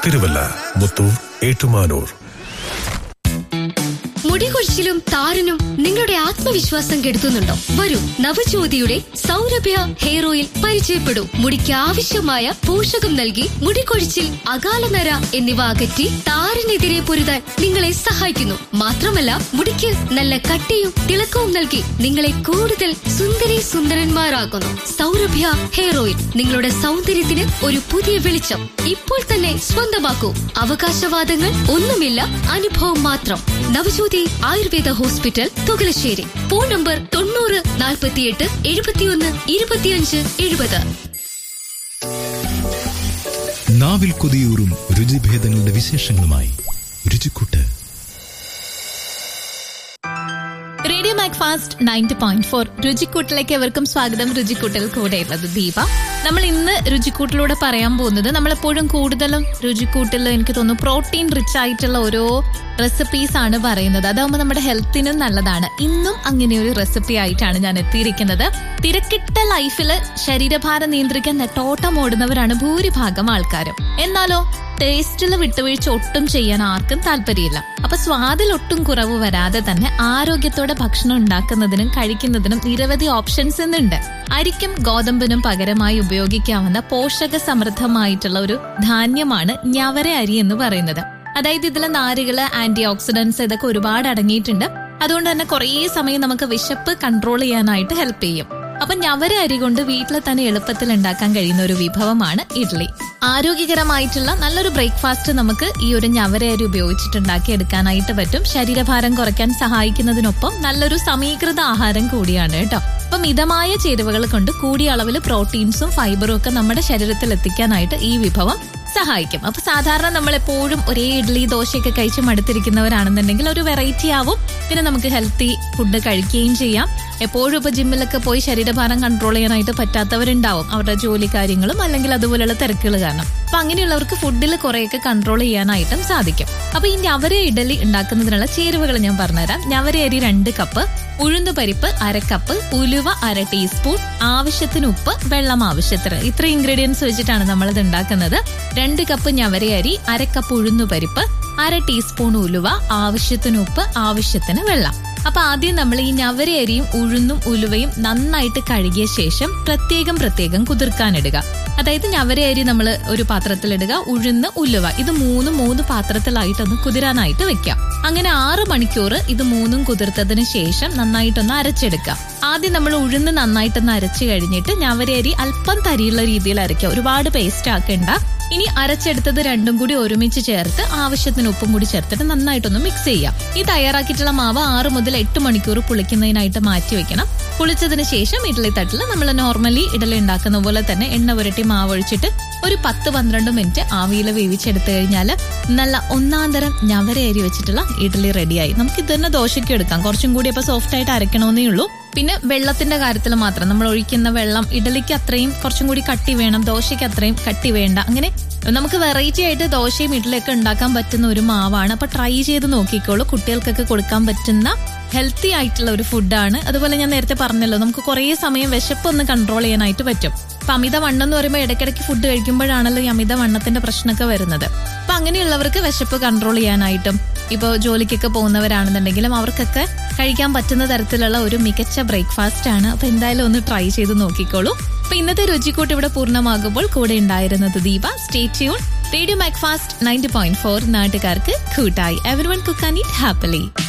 തിരുവല്ല മുത്തൂർ ഏറ്റുമാനൂർ മുടികൊഴിച്ചിലും താരനും നിങ്ങളുടെ ആത്മവിശ്വാസം കെടുത്തുന്നുണ്ടോ വരൂ നവജ്യോതിയുടെ സൗരഭ്യ ഹെയർ ഓയിൽ പരിചയപ്പെടൂ മുടിക്ക് ആവശ്യമായ പോഷകം നൽകി മുടികൊഴിച്ചിൽ അകാലനര എന്നിവ അകറ്റി താരനെതിരെ പൊരുതാൻ നിങ്ങളെ സഹായിക്കുന്നു മാത്രമല്ല മുടിക്ക് നല്ല കട്ടിയും തിളക്കവും നൽകി നിങ്ങളെ കൂടുതൽ സുന്ദരി സുന്ദരന്മാരാക്കുന്നു സൗരഭ്യ ഹെയർ ഓയിൽ നിങ്ങളുടെ സൗന്ദര്യത്തിന് ഒരു പുതിയ വെളിച്ചം ഇപ്പോൾ തന്നെ സ്വന്തമാക്കൂ അവകാശവാദങ്ങൾ ഒന്നുമില്ല അനുഭവം മാത്രം Navajyothi Ayurveda hospital Thukalassery phone number തൊണ്ണൂറ് നാൽപ്പത്തിയെട്ട് എഴുപത്തിയൊന്ന് ഇരുപത്തിയഞ്ച് എഴുപത് നാവിൽ കൊതിയൂറും രുചിഭേദങ്ങളുടെ വിശേഷങ്ങളുമായി രുചിക്കൂട്ട് radio Macfast ninety point four രുചിക്കൂട്ടിലേക്ക് എവർക്കും സ്വാഗതം രുചിക്കൂട്ടിൽ കൂടെയുള്ളത് ദീപ നമ്മൾ ഇന്ന് രുചിക്കൂട്ടിലൂടെ പറയാൻ പോകുന്നത് നമ്മളെപ്പോഴും കൂടുതലും രുചിക്കൂട്ടിൽ എനിക്ക് തോന്നുന്നു പ്രോട്ടീൻ റിച്ച് ആയിട്ടുള്ള ഓരോ റെസിപ്പീസ് ആണ് പറയുന്നത് അതാവുമ്പോൾ നമ്മുടെ ഹെൽത്തിനും നല്ലതാണ് ഇന്നും അങ്ങനെ ഒരു റെസിപ്പി ആയിട്ടാണ് ഞാൻ എത്തിയിരിക്കുന്നത് തിരക്കിട്ട ലൈഫിൽ ശരീരഭാരം നിയന്ത്രിക്കാൻ നെട്ടോട്ടം ഓടുന്നവരാണ് ഭൂരിഭാഗം ആൾക്കാരും എന്നാലോ ടേസ്റ്റിൽ വിട്ടുവീഴ്ച ഒട്ടും ചെയ്യാൻ ആർക്കും താല്പര്യമില്ല അപ്പൊ സ്വാദിൽ ഒട്ടും കുറവ് വരാതെ തന്നെ ആരോഗ്യത്തോടെ ഭക്ഷണം ഉണ്ടാക്കുന്നതിനും കഴിക്കുന്നതിനും നിരവധി ഓപ്ഷൻസ് ഇന്നുണ്ട് അരിക്കും ഗോതമ്പിനും പകരമായി ഉപയോഗിക്കാവുന്ന പോഷക സമൃദ്ധമായിട്ടുള്ള ഒരു ധാന്യമാണ് ഞവര അരി എന്ന് പറയുന്നത് അതായത് ഇതിലെ നാരുകള് ആന്റി ഓക്സിഡന്റ്സ് ഇതൊക്കെ ഒരുപാട് അടങ്ങിയിട്ടുണ്ട് അതുകൊണ്ട് തന്നെ കുറേ സമയം നമുക്ക് വിശപ്പ് കൺട്രോൾ ചെയ്യാനായിട്ട് ഹെൽപ്പ് ചെയ്യും അപ്പൊ ഞവര അരി കൊണ്ട് വീട്ടിൽ തന്നെ എളുപ്പത്തിൽ ഉണ്ടാക്കാൻ കഴിയുന്ന ഒരു വിഭവമാണ് ഇഡ്ലി ആരോഗ്യകരമായിട്ടുള്ള നല്ലൊരു ബ്രേക്ക്ഫാസ്റ്റ് നമുക്ക് ഈ ഒരു ഞവര അരി ഉപയോഗിച്ചിട്ടുണ്ടാക്കി എടുക്കാനായിട്ട് പറ്റും ശരീരഭാരം കുറയ്ക്കാൻ സഹായിക്കുന്നതിനൊപ്പം നല്ലൊരു സമീകൃത ആഹാരം കൂടിയാണ് കേട്ടോ അപ്പൊ മിതമായ ചേരുവകൾ കൊണ്ട് കൂടിയ അളവിൽ പ്രോട്ടീൻസും ഫൈബറും ഒക്കെ നമ്മുടെ ശരീരത്തിൽ എത്തിക്കാനായിട്ട് ഈ വിഭവം സഹായിക്കും അപ്പൊ സാധാരണ നമ്മൾ എപ്പോഴും ഒരേ ഇഡ്ഡലി ദോശയൊക്കെ കഴിച്ച് മടുത്തിരിക്കുന്നവരാണെന്നുണ്ടെങ്കിൽ ഒരു വെറൈറ്റി ആവും പിന്നെ നമുക്ക് ഹെൽത്തി ഫുഡ് കഴിക്കുകയും ചെയ്യാം എപ്പോഴും ഇപ്പൊ ജിമ്മിലൊക്കെ പോയി ശരീരഭാരം കൺട്രോൾ ചെയ്യാനായിട്ട് പറ്റാത്തവരുണ്ടാവും അവരുടെ ജോലി കാര്യങ്ങളും അല്ലെങ്കിൽ അതുപോലെയുള്ള തിരക്കുകൾ കാരണം അപ്പൊ അങ്ങനെയുള്ളവർക്ക് ഫുഡിൽ കുറെയൊക്കെ കൺട്രോൾ ചെയ്യാനായിട്ടും സാധിക്കും അപ്പൊ ഈ ഞവര ഇഡലി ഉണ്ടാക്കുന്നതിനുള്ള ചേരുവകൾ ഞാൻ പറഞ്ഞുതരാം ഞവര അരി രണ്ട് കപ്പ് ഉഴുന്നു പരിപ്പ് അര കപ്പ് ഉലുവ അര ടീസ്പൂൺ ആവശ്യത്തിന് ഉപ്പ് വെള്ളം ആവശ്യത്തിന് ഇത്ര ഇൻഗ്രീഡിയൻസ് വെച്ചിട്ടാണ് നമ്മൾ ഇത് ഉണ്ടാക്കുന്നത് രണ്ട് കപ്പ് ഞവര അരി അര കപ്പ് ഉഴുന്നു പരിപ്പ് അര ടീസ്പൂൺ ഉലുവ ആവശ്യത്തിന് ഉപ്പ് ആവശ്യത്തിന് വെള്ളം അപ്പൊ ആദ്യം നമ്മൾ ഈ ഞവര അരിയും ഉഴുന്നും ഉലുവയും നന്നായിട്ട് കഴുകിയ ശേഷം പ്രത്യേകം പ്രത്യേകം കുതിർക്കാനിടുക അതായത് ഞവര അരി നമ്മൾ ഒരു പാത്രത്തിലിടുക ഉഴുന്ന് ഉലുവ ഇത് മൂന്നും മൂന്ന് പാത്രത്തിലായിട്ടൊന്ന് കുതിരാനായിട്ട് വെക്കാം അങ്ങനെ ആറ് മണിക്കൂർ ഇത് മൂന്നും കുതിർത്തതിന് ശേഷം നന്നായിട്ടൊന്ന് അരച്ചെടുക്കാം ആദ്യം നമ്മൾ ഉഴുന്ന് നന്നായിട്ടൊന്ന് അരച്ചു കഴിഞ്ഞിട്ട് ഞവര അരി അല്പം തരിയുള്ള രീതിയിൽ അരയ്ക്കുക ഒരുപാട് പേസ്റ്റ് ആക്കണ്ട ഇനി അരച്ചെടുത്തത് രണ്ടും കൂടി ഒരുമിച്ച് ചേർത്ത് ആവശ്യത്തിന് ഉപ്പും കൂടി ചേർത്തിട്ട് നന്നായിട്ടൊന്ന് മിക്സ് ചെയ്യാം ഈ തയ്യാറാക്കിയിട്ടുള്ള മാവ് ആറ് മുതൽ എട്ട് മണിക്കൂർ പുളിക്കുന്നതിനായിട്ട് മാറ്റി വെക്കണം പുളിച്ചതിന് ശേഷം ഇഡ്ഡലി തട്ടിൽ നമ്മൾ നോർമലി ഇഡ്ഡലി ഉണ്ടാക്കുന്ന പോലെ തന്നെ എണ്ണ പുരട്ടി മാവ് ഒഴിച്ചിട്ട് ഒരു പത്ത് പന്ത്രണ്ട് മിനിറ്റ് ആവിയിൽ വേവിച്ചെടുത്തു കഴിഞ്ഞാൽ നല്ല ഒന്നാം തരം ഞവര അരി വെച്ചിട്ടുള്ള ഇഡ്ഡലി റെഡിയായി നമുക്ക് ഇത് തന്നെ ദോശയ്ക്ക് എടുക്കാം കുറച്ചും കൂടി അപ്പൊ സോഫ്റ്റ് ആയിട്ട് അരക്കണമെന്നേ ഉള്ളൂ പിന്നെ വെള്ളത്തിന്റെ കാര്യത്തിൽ മാത്രം നമ്മൾ ഒഴിക്കുന്ന വെള്ളം ഇഡലിക്ക് അത്രയും കുറച്ചും കൂടി കട്ടി വേണം ദോശയ്ക്ക് അത്രയും കട്ടി വേണ്ട അങ്ങനെ നമുക്ക് വെറൈറ്റി ആയിട്ട് ദോശയും ഇഡ്ഡലിയൊക്കെ ഉണ്ടാക്കാൻ പറ്റുന്ന ഒരു മാവാണ് അപ്പൊ ട്രൈ ചെയ്ത് നോക്കിക്കോളൂ കുട്ടികൾക്കൊക്കെ കൊടുക്കാൻ പറ്റുന്ന ഹെൽത്തി ആയിട്ടുള്ള ഒരു ഫുഡാണ് അതുപോലെ ഞാൻ നേരത്തെ പറഞ്ഞല്ലോ നമുക്ക് കുറേ സമയം വിശപ്പ് ഒന്ന് കൺട്രോൾ ചെയ്യാനായിട്ട് പറ്റും അപ്പൊ അമിതവണ്ണം എന്ന് പറയുമ്പോൾ ഇടയ്ക്കിടയ്ക്ക് ഫുഡ് കഴിക്കുമ്പോഴാണല്ലോ ഈ അമിതവണ്ണത്തിന്റെ പ്രശ്നമൊക്കെ വരുന്നത് അപ്പൊ അങ്ങനെയുള്ളവർക്ക് വിശപ്പ് കൺട്രോൾ ചെയ്യാനായിട്ടും ഇപ്പോൾ ജോലിക്കൊക്കെ പോകുന്നവരാണെന്നുണ്ടെങ്കിലും അവർക്കൊക്കെ കഴിക്കാൻ പറ്റുന്ന തരത്തിലുള്ള ഒരു മികച്ച ബ്രേക്ക്ഫാസ്റ്റ് ആണ് അപ്പൊ എന്തായാലും ഒന്ന് ട്രൈ ചെയ്ത് നോക്കിക്കോളൂ അപ്പൊ ഇന്നത്തെ രുചിക്കൂട്ട് ഇവിടെ പൂർണ്ണമാകുമ്പോൾ കൂടെ ഉണ്ടായിരുന്നത് Deepa stay tune radio Macfast ninety point four നാട്ടുകാർക്ക് കൂട്ടായി everyone cook and eat happily